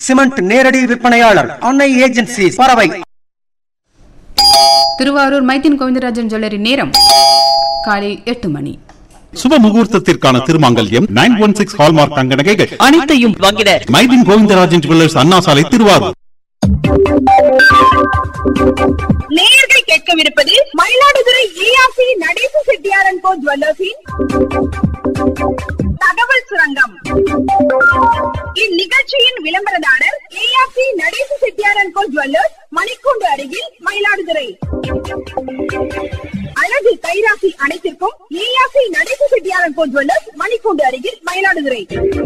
cement நேரடி விற்பனையாளர் அன்னை ஏஜென்சி பறவை திருவாரூர் மைத்தின் கோவிந்தராஜன் ஜுவல்லரி நேரம் காலை எட்டு மணி சுப முகூர்த்தத்திற்கான திருமாங்கல்யம் நைன் ஒன் சிக்ஸ் ஹால்மார்க் தங்க நகைகள் அனைத்தையும் வாங்கிட மைதின் கோவிந்தராஜன் ஜுவல்லர்ஸ் அண்ணா சாலை திருவாரூர் நேயர்கள் கேட்கவிருப்பது மயிலாடுதுறை ஏஆர்சி நடேச செட்டியாரன் கோ ஜுவல்லர்ஸின் தகவல் சுரங்கம் இந்நிகழ்ச்சியின் விளம்பரதாரர் ஏஆர்சி நடேச செட்டியாரன் கோ ஜுவல்லர்ஸ் மணிக்கூண்டு அருகில் மயிலாடுதுறை அழகு கைராசி அனைத்திற்கும் ஏஆர்சி நடேச செட்டியாரன் கோ ஜுவல்லர்ஸ் மணிக்கூண்டு அருகில் மயிலாடுதுறை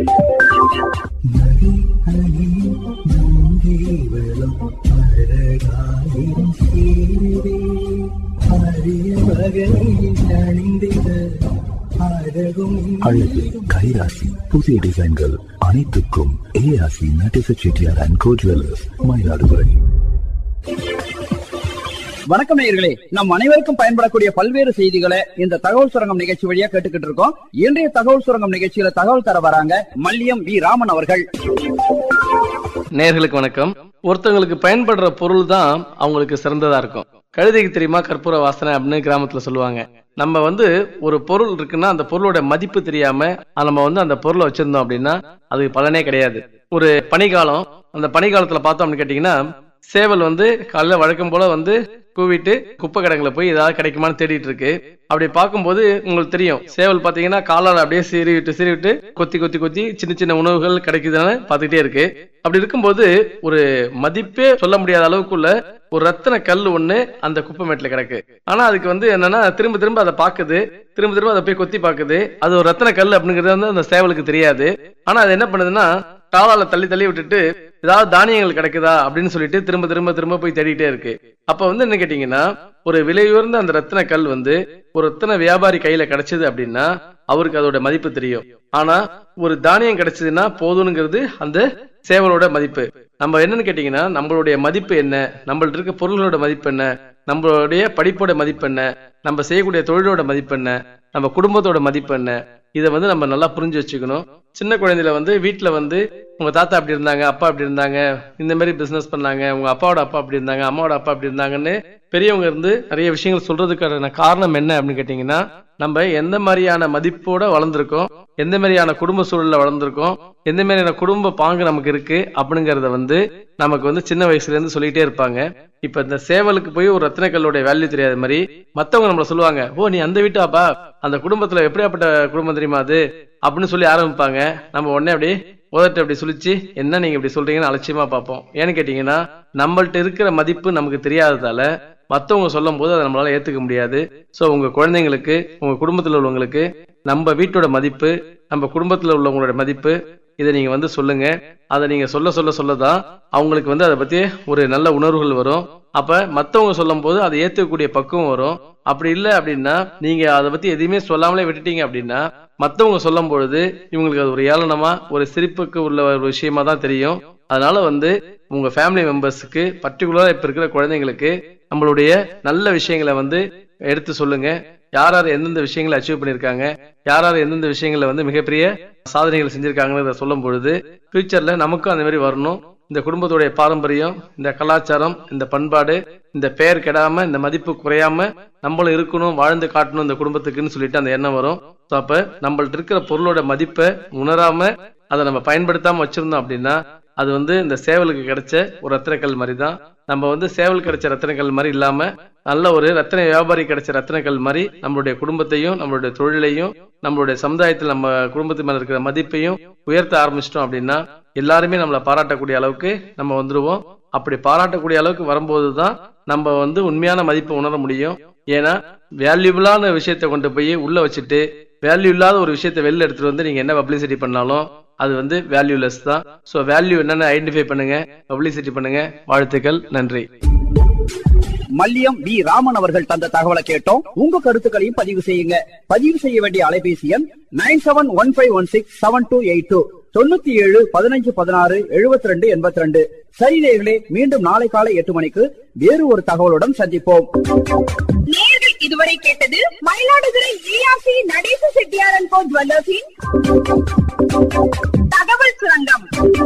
அழகு கைராசி புதிய டிசைன்கள் அனைத்துக்கும் ஏஆசி நட்டிச Chettiar and co jewellers Mayiladuthurai வணக்கம் நேயர்களே நம் அனைவருக்கும் பயன்படக்கூடிய பல்வேறு செய்திகளை இந்த தகவல் சுரங்கம் நிகழ்ச்சி வழியா கேட்டுக்கிட்டு இருக்கோம் இன்றைய தகவல் சுரங்கம் நிகழ்ச்சியில தகவல் தர வராங்க மல்லியம் வி ராமன் அவர்கள் நேர்களுக்கு வணக்கம் ஒருத்தவங்களுக்கு பயன்படுற பொருள் தான் அவங்களுக்கு சிறந்ததா இருக்கும் கழுதைக்கு தெரியுமா கற்பூர வாசனை அப்படின்னு கிராமத்துல சொல்லுவாங்க நம்ம வந்து ஒரு பொருள் இருக்குன்னா அந்த பொருளோட மதிப்பு தெரியாம அஹ் நம்ம வந்து அந்த பொருளை வச்சிருந்தோம் அப்படின்னா அதுக்கு பலனே கிடையாது ஒரு பனிக்காலம் அந்த பனிக்காலத்துல பார்த்தோம் அப்படின்னு கேட்டீங்கன்னா சேவல் வந்து காலைல வழக்கம் போல வந்து கூவிட்டு குப்பை கிடங்குல போய் ஏதாவது கிடைக்குமான்னு தேடிட்டு இருக்கு அப்படி பார்க்கும்போது உங்களுக்கு தெரியும் சேவல் பாத்தீங்கன்னா காலால அப்படியே சீறி விட்டு சீறி விட்டு கொத்தி கொத்தி கொத்தி சின்ன சின்ன உணவுகள் கிடைக்குதுன்னு பார்த்துக்கிட்டே இருக்கு அப்படி இருக்கும்போது ஒரு மதிப்பே சொல்ல முடியாத அளவுக்குள்ள ஒரு ரத்தன கல் ஒண்ணு அந்த குப்பை மேட்ல கிடக்கு ஆனா அதுக்கு வந்து என்னன்னா திரும்ப திரும்ப அதை பாக்குது திரும்ப திரும்ப அதை போய் கொத்தி பாக்குது அது ஒரு ரத்தன கல் அப்படிங்கிறது வந்து அந்த சேவலுக்கு தெரியாது ஆனா அது என்ன பண்ணுதுன்னா காலால தள்ளி தள்ளி விட்டுட்டு ஏதாவது தானியங்கள் கிடைக்குதா அப்படின்னு சொல்லிட்டு திரும்ப திரும்ப திரும்ப போய் தேடிட்டே இருக்கு அப்ப வந்து என்ன கேட்டீங்கன்னா ஒரு விலையுயர்ந்த அந்த ரத்தின கல் வந்து ஒரு ரத்தின வியாபாரி கையில கிடைச்சது அப்படின்னா அவருக்கு அதோட மதிப்பு தெரியும் ஆனா ஒரு தானியம் கிடைச்சதுன்னா போதுங்கிறது அந்த சேவலோட மதிப்பு நம்ம என்னன்னு கேட்டீங்கன்னா நம்மளுடைய மதிப்பு என்ன நம்மள்ட்ட இருக்க பொருள்களோட மதிப்பு என்ன நம்மளுடைய படிப்போட மதிப்பு என்ன நம்ம செய்யக்கூடிய தொழிலோட மதிப்பு என்ன நம்ம குடும்பத்தோட மதிப்பு என்ன இதை வந்து நம்ம நல்லா புரிஞ்சு வச்சுக்கணும் சின்ன குழந்தையில வந்து வீட்டுல வந்து உங்க தாத்தா அப்படி இருந்தாங்க அப்பா அப்படி இருந்தாங்க இந்த மாதிரி பிசினஸ் பண்ணாங்க உங்க அப்பாவோட அப்பா அப்படி இருந்தாங்க அம்மாவோட அப்பா அப்படி இருந்தாங்கன்னு பெரியவங்க இருந்து நிறைய விஷயங்கள் சொல்றதுக்கான காரணம் என்ன அப்படின்னு கேட்டீங்கன்னா நம்ம எந்த மாதிரியான மதிப்போட வளர்ந்துருக்கோம் எந்த மாதிரியான குடும்ப சூழல்ல வளர்ந்துருக்கோம் எந்த மாதிரியான குடும்ப பாங்கு நமக்கு இருக்கு அப்படிங்கறத வந்து நமக்கு வந்து சின்ன வயசுல இருந்து சொல்லிட்டே இருப்பாங்க இப்ப இந்த சேவலுக்கு போய் ஒரு ரத்தினக்கல்லோட வேல்யூ தெரியாத மாதிரி மத்தவங்க நம்மள சொல்லுவாங்க ஓ நீ அந்த வீட்டாப்பா அந்த குடும்பத்துல எப்படியாப்பட்ட குடும்பம் தெரியுமா அது அப்படின்னு சொல்லி ஆரம்பிப்பாங்க நம்ம உடனே அப்படி உதட்டு அப்படி சொல்லிச்சு என்ன நீங்க இப்படி சொல்றீங்கன்னு அலட்சியமா பார்ப்போம் ஏன்னு கேட்டீங்கன்னா நம்மள்ட்ட இருக்கிற மதிப்பு நமக்கு தெரியாததால மத்தவங்க சொல்லும் போது அதை நம்மளால ஏத்துக்க முடியாது சோ உங்க குழந்தைங்களுக்கு உங்க குடும்பத்துல உள்ளவங்களுக்கு நம்ம வீட்டோட மதிப்பு நம்ம குடும்பத்துல உள்ளவங்களோட மதிப்பு இதை நீங்க வந்து சொல்லுங்க அதை நீங்க சொல்ல சொல்ல சொல்லதான் அவங்களுக்கு வந்து அதை பத்தி ஒரு நல்ல உணர்வுகள் வரும் அப்ப மத்தவங்க சொல்லும் போது அதை ஏத்துக்கக்கூடிய பக்குவம் வரும் அப்படி இல்லை அப்படின்னா நீங்க அதை பத்தி எதையுமே சொல்லாமலே விட்டுட்டீங்க அப்படின்னா மத்தவங்க சொல்லும் பொழுது இவங்களுக்கு அது ஒரு ஏளனமா ஒரு சிரிப்புக்கு உள்ள ஒரு விஷயமா தான் தெரியும் அதனால வந்து உங்க ஃபேமிலி மெம்பர்ஸுக்கு பர்டிகுலரா இப்ப இருக்கிற குழந்தைங்களுக்கு நம்மளுடைய நல்ல விஷயங்களை வந்து எடுத்து சொல்லுங்க யார் யார் எந்தெந்த விஷயங்களை அச்சீவ் பண்ணிருக்காங்க யார் யார் எந்தெந்த விஷயங்களை வந்து மிகப்பெரிய சாதனைகள் செஞ்சிருக்காங்கன்னு சொல்லும் பொழுது ஃபியூச்சர்ல நமக்கும் அந்த மாதிரி வரணும் இந்த குடும்பத்துடைய பாரம்பரியம் இந்த கலாச்சாரம் இந்த பண்பாடு இந்த பெயர் கெடாம இந்த மதிப்பு குறையாம நம்மளும் இருக்கணும் வாழ்ந்து காட்டணும் இந்த குடும்பத்துக்குன்னு சொல்லிட்டு அந்த எண்ணம் வரும் ஸோ அப்ப நம்மள்ட்ட இருக்கிற பொருளோட மதிப்பை உணராம அதை நம்ம பயன்படுத்தாம வச்சிருந்தோம் அப்படின்னா அது வந்து இந்த சேவலுக்கு கிடைச்ச ஒரு ரத்தினக்கல் மாதிரி தான் நம்ம வந்து சேவல் கிடைச்ச ரத்தினக்கல் மாதிரி இல்லாம நல்ல ஒரு ரத்தின வியாபாரி கிடைச்ச ரத்தினக்கல் மாதிரி நம்மளுடைய குடும்பத்தையும் நம்மளுடைய தொழிலையும் நம்மளுடைய சமுதாயத்தில் நம்ம குடும்பத்து மேல இருக்கிற மதிப்பையும் உயர்த்த ஆரம்பிச்சிட்டோம் அப்படின்னா எல்லாருமே நம்மளை பாராட்டக்கூடிய அளவுக்கு நம்ம வந்துருவோம் அப்படி பாராட்டக்கூடிய அளவுக்கு வரும்போது தான் நம்ம வந்து உண்மையான மதிப்பை உணர முடியும் ஏன்னா வேல்யூபிளான விஷயத்தை கொண்டு போய் உள்ள வச்சுட்டு வேல்யூ இல்லாத ஒரு விஷயத்தை வெளில எடுத்துட்டு வந்து நீங்க என்ன பப்ளிசிட்டி பண்ணாலும் அது வந்து வேல்யூலெஸ் தான் ஸோ வேல்யூ என்னன்னு ஐடென்டிஃபை பண்ணுங்க பப்ளிசிட்டி பண்ணுங்க வாழ்த்துக்கள் நன்றி மல்லியம் வி ராமன் அவர்கள் தந்த தகவலை கேட்டோம் உங்க கருத்துக்களையும் பதிவு செய்யுங்க பதிவு செய்ய வேண்டிய அலைபேசி எண் nine seven one five one six seven two eight two தொண்ணூத்தி ஏழு பதினஞ்சு பதினாறு எழுபத்தி ரெண்டு எண்பத்தி ரெண்டு சரி நேயர்களே மீண்டும் நாளை காலை எட்டு மணிக்கு வேறு ஒரு தகவலுடன் சந்திப்போம் நேயர்கள் இதுவரை கேட்டது மயிலாடுதுறை ஏஆர்சி நடேச செட்டியாரன் கோ ஜுவல்லர்ஸின் தகவல் சுரங்கம்